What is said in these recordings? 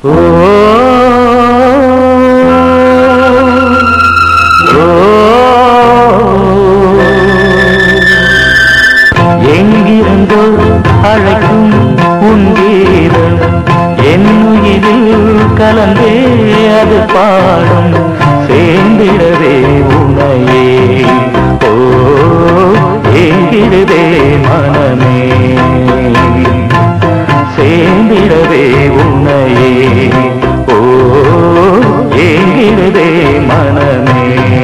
ஓ ஓ எங்கிருந்தோ அழைக்கும் உன் கீதம் என்னுயிரில் கலந்தே அது பாடும் சேர்ந்திடவே உனையே ஓ எங்கிருதே மனமே சேர்ந்திடவே உனையே ஓ எங்கிருதே மனமே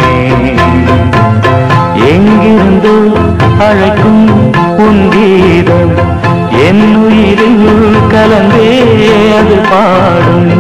எங்கிருந்து அழைக்கும் உன் கீதம் என் உயிரில் கலந்தே அது பாடும்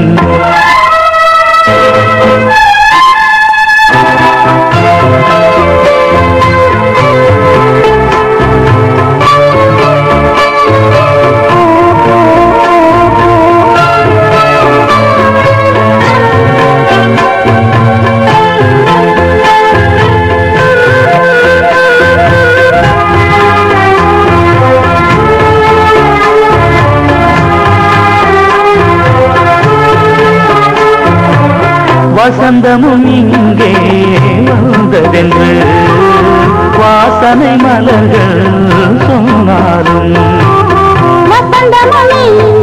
வசந்தமும் இங்கே வந்ததென்று வாசனை மலர்கள் சொன்னாலும் வசந்தமும்